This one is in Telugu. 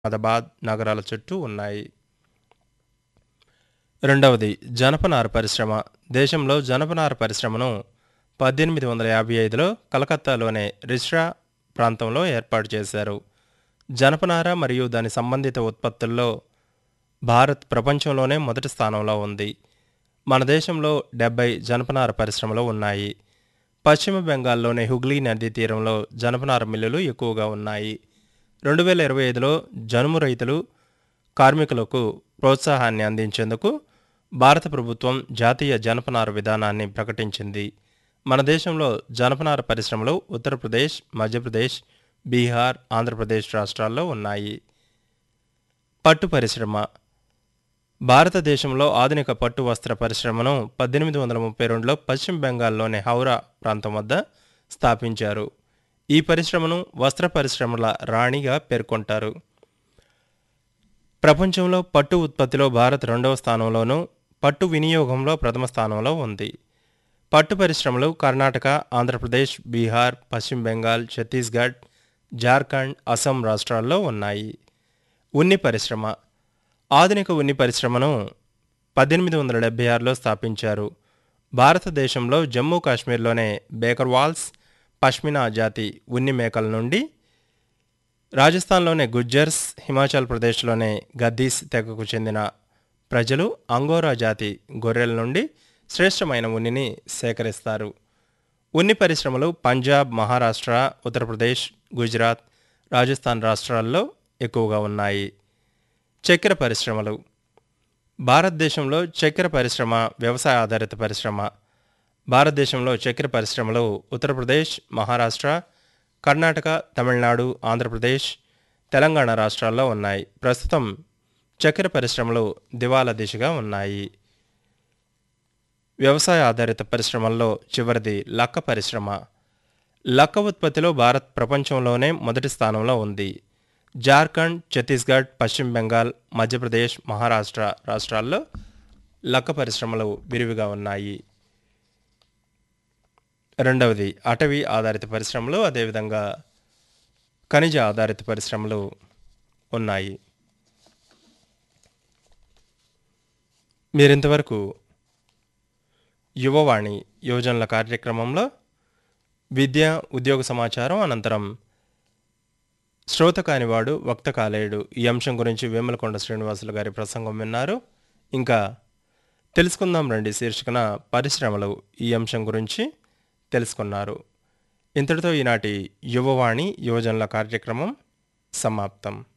అహ్మదాబాద్ నగరాల చుట్టూ ఉన్నాయి రెండవది జనపనార పరిశ్రమ దేశంలో జనపనార పరిశ్రమను పద్దెనిమిది వందల యాభై ఐదులో కలకత్తాలోని రిష్రా ప్రాంతంలో ఏర్పాటు చేశారు జనపనార మరియు దాని సంబంధిత ఉత్పత్తుల్లో భారత్ ప్రపంచంలోనే మొదటి స్థానంలో ఉంది మన దేశంలో డెబ్బై జనపనార పరిశ్రమలు ఉన్నాయి పశ్చిమ బెంగాల్లోని హుగ్లీ నదీ తీరంలో జనపనార మిల్లులు ఎక్కువగా ఉన్నాయి రెండు వేల ఇరవై ఐదులో జనుము రైతులు కార్మికులకు ప్రోత్సాహాన్ని అందించేందుకు భారత ప్రభుత్వం జాతీయ జనపనార విధానాన్ని ప్రకటించింది మన దేశంలో జనపనార పరిశ్రమలు ఉత్తరప్రదేశ్ మధ్యప్రదేశ్ బీహార్ ఆంధ్రప్రదేశ్ రాష్ట్రాల్లో ఉన్నాయి పట్టు పరిశ్రమ భారతదేశంలో ఆధునిక పట్టు వస్త్ర పరిశ్రమను పద్దెనిమిది వందల ముప్పై రెండులో పశ్చిమ బెంగాల్లోని హౌరా ప్రాంతం వద్ద స్థాపించారు ఈ పరిశ్రమను వస్త్ర పరిశ్రమల రాణిగా పేర్కొంటారు ప్రపంచంలో పట్టు ఉత్పత్తిలో భారత్ రెండవ స్థానంలోనూ పట్టు వినియోగంలో ప్రథమ స్థానంలో ఉంది పట్టు పరిశ్రమలు కర్ణాటక ఆంధ్రప్రదేశ్ బీహార్ పశ్చిమ బెంగాల్ ఛత్తీస్గఢ్ జార్ఖండ్ అస్సాం రాష్ట్రాల్లో ఉన్నాయి ఉన్ని పరిశ్రమ ఆధునిక ఉన్ని పరిశ్రమను పద్దెనిమిది వందల డెబ్బై ఆరులో స్థాపించారు భారతదేశంలో జమ్మూ కాశ్మీర్లోనే బేకర్వాల్స్ పష్మినా జాతి ఉన్ని మేకల నుండి రాజస్థాన్లోని గుజ్జర్స్ హిమాచల్ ప్రదేశ్లోని గద్దీస్ తెగకు చెందిన ప్రజలు అంగోరా జాతి గొర్రెల నుండి శ్రేష్టమైన ఉన్నిని సేకరిస్తారు ఉన్ని పరిశ్రమలు పంజాబ్ మహారాష్ట్ర ఉత్తరప్రదేశ్ గుజరాత్ రాజస్థాన్ రాష్ట్రాల్లో ఎక్కువగా ఉన్నాయి చక్కెర పరిశ్రమలు భారతదేశంలో చక్కెర పరిశ్రమ వ్యవసాయ ఆధారిత పరిశ్రమ భారతదేశంలో చక్కెర పరిశ్రమలు ఉత్తరప్రదేశ్ మహారాష్ట్ర కర్ణాటక తమిళనాడు ఆంధ్రప్రదేశ్ తెలంగాణ రాష్ట్రాల్లో ఉన్నాయి ప్రస్తుతం చక్కెర పరిశ్రమలు దివాలా దిశగా ఉన్నాయి వ్యవసాయ ఆధారిత పరిశ్రమల్లో చివరిది లక్క పరిశ్రమ లక్క ఉత్పత్తిలో భారత్ ప్రపంచంలోనే మొదటి స్థానంలో ఉంది జార్ఖండ్ ఛత్తీస్గఢ్ పశ్చిమ బెంగాల్ మధ్యప్రదేశ్ మహారాష్ట్ర రాష్ట్రాల్లో లక్క పరిశ్రమలు విరివిగా ఉన్నాయి రెండవది అటవీ ఆధారిత పరిశ్రమలు అదేవిధంగా ఖనిజ ఆధారిత పరిశ్రమలు ఉన్నాయి మీరింతవరకు యువవాణి యువజనుల కార్యక్రమంలో విద్య ఉద్యోగ సమాచారం అనంతరం శ్రోత కానివాడు వక్త కాలేయుడు ఈ అంశం గురించి వేములకొండ శ్రీనివాసులు గారి ప్రసంగం విన్నారు ఇంకా తెలుసుకుందాం రండి శీర్షికన పరిశ్రమలు ఈ అంశం గురించి తెలుసుకున్నారు ఇంతటితో ఈనాటి యువవాణి యువజనుల కార్యక్రమం సమాప్తం